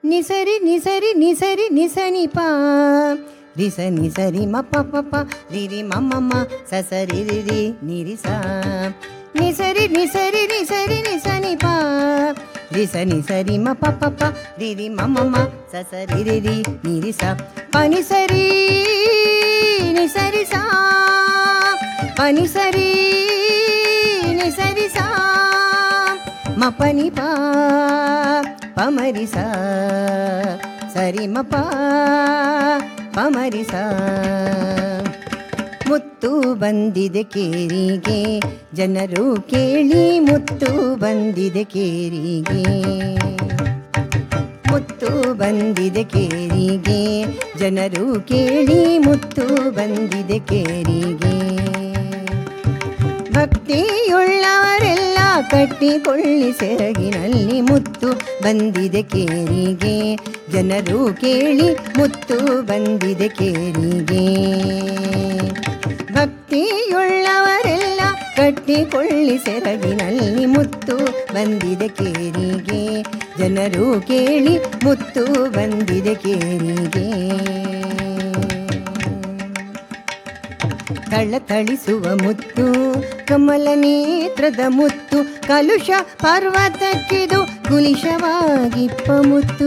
ನಿಸರಿ ನಿಸರಿ ನಿಸರಿ ನಿಸನಿ ಪಾ ರಿಸ ನಿಸರಿ ಮ ಪ ಪ ಪ ರಿರಿ ಮ ಮ ಮ ಸ ಸ ರಿ ರಿ ರಿ ನಿರಿ ಸ ನಿಸರಿ ನಿಸರಿ ನಿಸರಿ ನಿಸನಿ ಪಾ ರಿಸ ನಿಸರಿ ಮ ಪ ಪ ಪ ರಿರಿ ಮ ಮ ಮ ಸ ಸ ರಿ ರಿ ರಿ ನಿರಿ ಸ ಪನಿ ಸರಿ ನಿಸರಿ ಸಾ ಪನಿ ಸರಿ ನಿಸರಿ ಸಾ ಮ ಪನಿ ಪಾ ಪಮರಿ ಸಾ ಸರಿ ಮ ಪ ಪಮರಿ ಸಾ ಮುತ್ತು ಬಂದಿದೆ ಕೇರಿಗೆ ಜನರು ಕೇಳಿ ಮುತ್ತು ಬಂದಿದೆ ಕೇರಿಗೆ ಮುತ್ತು ಬಂದಿದೆ ಕೇರಿಗೆ ಜನರು ಕೇಳಿ ಮುತ್ತು ಬಂದಿದೆ ಕೇರಿಗೆ ಭಕ್ತಿಯುಳ್ಳವರೆಲ್ಲ ಕಟ್ಟಿಕೊಳ್ಳಿ ಸೆರಗಿನಲ್ಲಿ ಮುತ್ತು ಬಂದಿದೆ ಕೇರಿಗೆ ಜನರು ಕೇಳಿ ಮುತ್ತು ಬಂದಿದೆ ಕೇರಿಗೆ ಭಕ್ತಿಯುಳ್ಳವರೆಲ್ಲ ಕಟ್ಟಿಕೊಳ್ಳಿ ಸೆರಗಿನಲ್ಲಿ ಮುತ್ತು ಬಂದಿದೆ ಕೇರಿಗೆ ಜನರು ಕೇಳಿ ಮುತ್ತು ಬಂದಿದೆ ಕೇರಿಗೆ ಥಳಥಳಿಸುವ ಮುತ್ತು ಕಮಲ ನೇತ್ರದ ಮುತ್ತು ಕಲುಷ ಪರ್ವತಕ್ಕಿದು ಕುಲಿಶವಾಗಿಪ್ಪ ಮುತ್ತು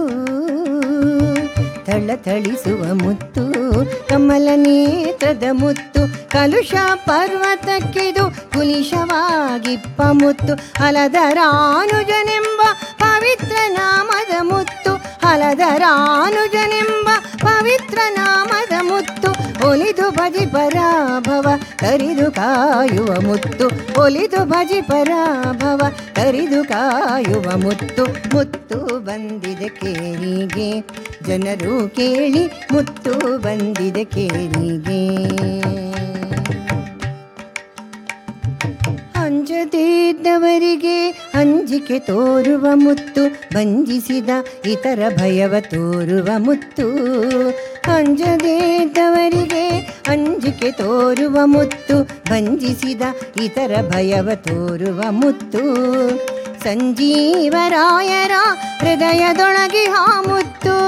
ಥಳಥಳಿಸುವ ಮುತ್ತು ಕಮಲ ನೇತ್ರದ ಮುತ್ತು ಕಲುಷ ಪರ್ವತಕ್ಕಿದು ಕುಲಿಶವಾಗಿಪ್ಪ ಮುತ್ತು ಹಲದರಾನುಜನೆಂಬ ಪವಿತ್ರ ನಾಮದ ಮುತ್ತು ಹಲದರಾನುಜನೆಂಬ ಪವಿತ್ರ ನಾಮದ ಮುತ್ತು ಒಲಿದು ಭಜಿ ಪರಾಭವ ಕರಿದು ಕಾಯುವ ಮುತ್ತು ಒಲಿದು ಭಜಿ ಪರಾಭವ ಕರಿದು ಕಾಯುವ ಮುತ್ತು ಮುತ್ತು ಬಂದಿದೆ ಕೇರಿಗೆ ಜನರು ಕೇಳಿ ಮುತ್ತು ಬಂದಿದೆ ಕೇರಿಗೆ ಅಂಜದಿದ್ದವರಿಗೆ ಅಂಜಿಕೆ ತೋರುವ ಮುತ್ತು ಬಂಧಿಸಿದ ಇತರ ಭಯವ ತೋರುವ ಮುತ್ತು ಅಂಜದಿದ್ದವರಿಗೆ ಅಂಜಿಕೆ ತೋರುವ ಮುತ್ತು ಬಂಧಿಸಿದ ಇತರ ಭಯವ ತೋರುವ ಮುತ್ತು ಸಂಜೀವರಾಯರ ಹೃದಯದೊಳಗೆ ಹಾ ಮುತ್ತು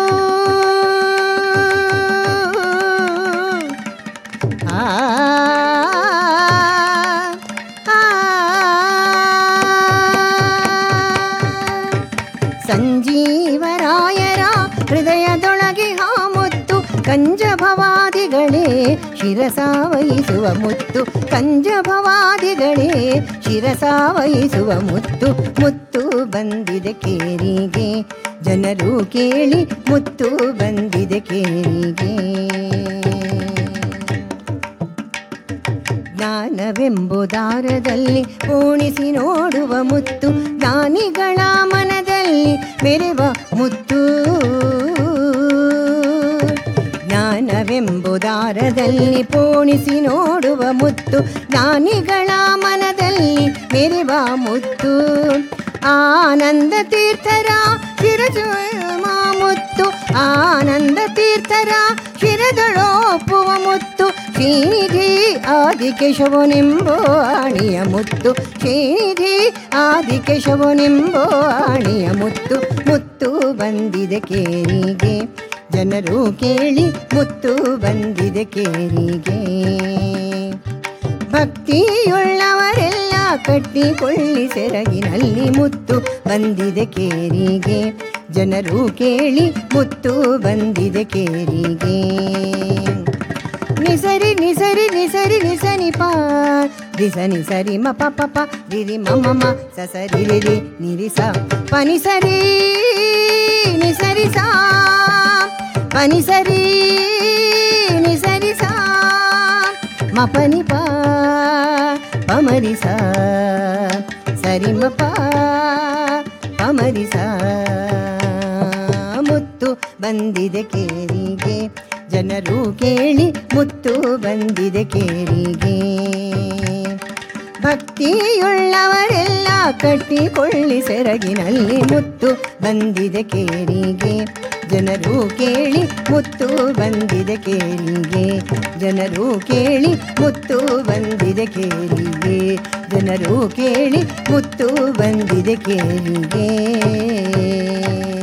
ಆ ಸಂಜೀವರಾಯರ ಹೃದಯದೊಳಗೆ ಹಾ ಮುತ್ತು ಕಂಜಭವಾದಿಗಳೇ ಶಿರಸಾವಹಿಸುವ ಮುತ್ತು ಕಂಜಭವಾದಿಗಳೇ ಶಿರಸಾವಹಿಸುವ ಮುತ್ತು ಮುತ್ತು ಬಂದಿದೆ ಕೇರಿಗೆ ಜನರು ಕೇಳಿ ಮುತ್ತು ಬಂದಿದೆ ಕೇರಿಗೆ ಜ್ಞಾನವೆಂಬುದಾರದಲ್ಲಿ ಪೋಣಿಸಿ ನೋಡುವ ಮುತ್ತು ಜ್ಞಾನಿಗಳ ಮನದಲ್ಲಿ ಮೆರೆವ ಮುತ್ತು ಜ್ಞಾನವೆಂಬುದಾರದಲ್ಲಿ ಪೋಣಿಸಿ ನೋಡುವ ಮುತ್ತು ಜ್ಞಾನಿಗಳ ಮನದಲ್ಲಿ ಮೆರೆವ ಮುತ್ತು ಆನಂದ ತೀರ್ಥರ ಶಿರಜು ಮುತ್ತು ಆನಂದ ತೀರ್ಥರ ಶಿರದಳೊಪ್ಪುವ ಮುತ್ತು ಶ್ರೀನಿಧಿ ಆದಿಕೇಶವನೆಂಬೋ ಆಣಿಯ ಮುತ್ತು ಶ್ರೀನಿಧಿ ಆದಿಕೇಶವನೆಂಬೋ ಆಣಿಯ ಮುತ್ತು ಮುತ್ತು ಬಂದಿದೆ ಕೇರಿಗೆ ಜನರು ಕೇಳಿ ಮುತ್ತು ಬಂದಿದೆ ಕೇರಿಗೆ ಭಕ್ತಿಯುಳ್ಳವರೆಲ್ಲ ಕಟ್ಟಿಕೊಳ್ಳಿ ಸೆರಗಿನಲ್ಲಿ ಮುತ್ತು ಬಂದಿದೆ ಕೇರಿಗೆ ಜನರು ಕೇಳಿ ಮುತ್ತು ಬಂದಿದೆ ಕೇರಿಗೆ ನಿಸರಿ ನಿಸರಿ ನಿಸರಿ ನಿಸನಿ ಪಾ ದಿಸ ನಿಸರಿ ಮ ಪ ಪ ಪ ರಿರಿ ಮ ಮ ಮ ಸ ಸ ರಿ ರಿ ರಿ ನಿರಿ ಸ ಪನಿ ಸರಿ ನಿಸರಿ ಸಾ ಪನಿ ಸರಿ ನಿಸರಿ ಸಾ ಮ ಪನಿ ಪ ಪಮರಿ ಸ ಸರಿ ಮ ಪ ಪಮರಿ ಸ ಮುತ್ತು ಬಂದಿದೆ ಕೇರಿಗೆ ಜನರು ಕೇಳಿ ಮುತ್ತು ಬಂದಿದೆ ಕೇರಿಗೆ ಭಕ್ತಿಯುಳ್ಳವರೆಲ್ಲ ಕಟ್ಟಿಕೊಳ್ಳಿ ಸೆರಗಿನಲ್ಲಿ ಮುತ್ತು ಬಂದಿದೆ ಕೇರಿಗೆ ಜನರು ಕೇಳಿ ಮುತ್ತು ಬಂದಿದೆ ಕೇರಿಗೆ ಜನರು ಕೇಳಿ ಮುತ್ತು ಬಂದಿದೆ ಕೇರಿಗೆ ಜನರು ಕೇಳಿ ಮುತ್ತು ಬಂದಿದೆ ಕೇರಿಗೆ